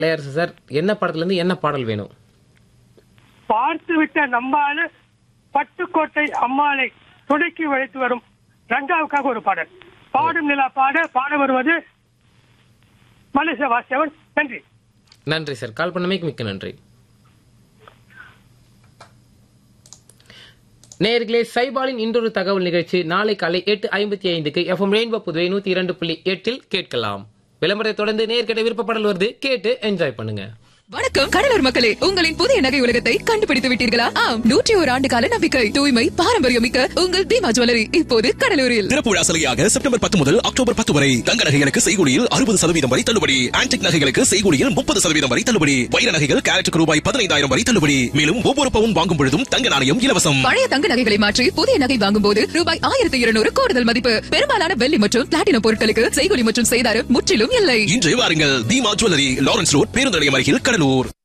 இளையரசு sir என்ன படத்துல இருந்து என்ன பாடல் வேணும் பார்த்து விட்ட நம்பால பட்டுக்கோட்டை அம்மாளை துணைக்கு வளைத்து வரும் ரங்காவுக்காக ஒரு பாடல் பாடும் நிலா பாட பாட வருவது மலேசிய வாசியவன் நன்றி நன்றி சார் கால் பண்ணமைக்கு மிக்க நன்றி நேயர்களே சைபாலின் இன்றொரு தகவல் நிகழ்ச்சி நாளை காலை எட்டு ஐம்பத்தி ஐந்துக்கு எஃப்எம் ரெயின்போ புதுவை நூத்தி இரண்டு புள்ளி எட்டில் கேட்கலாம் விளம்பரத்தை தொடர்ந்து நேர்கிட்ட விருப்பப்படல் வருது கேட்டு என்ஜாய் பண்ணுங்க வணக்கம் கடலூர் மக்களே உங்களின் புதிய நகை உலகத்தை கண்டுபிடித்து விட்டீர்களா ஆம் நூற்றி ஒரு ஆண்டு கால நம்பிக்கை தூய்மை பாரம்பரியம் மிக்க உங்கள் தீமா ஜுவல்லரி இப்போது கடலூரில் திறப்பு விழா சலுகையாக செப்டம்பர் பத்து முதல் அக்டோபர் பத்து வரை தங்க நகைகளுக்கு செய்கூலியில் அறுபது சதவீதம் வரை தள்ளுபடி ஆன்டிக் நகைகளுக்கு செய்கூலியில் முப்பது சதவீதம் வரை தள்ளுபடி வைர நகைகள் கேரட்டுக்கு ரூபாய் பதினைந்தாயிரம் வரை தள்ளுபடி மேலும் ஒவ்வொரு பவுன் வாங்கும் பொழுதும் தங்க நாணயம் இலவசம் பழைய தங்க நகைகளை மாற்றி புதிய நகை வாங்கும் போது ரூபாய் ஆயிரத்தி இருநூறு கூடுதல் மதிப்பு பெரும்பாலான வெள்ளி மற்றும் பிளாட்டினம் பொருட்களுக்கு செய்கூலி மற்றும் செய்தாரு முற்றிலும் இல்லை இன்று வாருங்கள் தீமா ஜுவல்லரி லாரன்ஸ் ரோட் பேருந்து நிலையம் அருகில் கடலூர்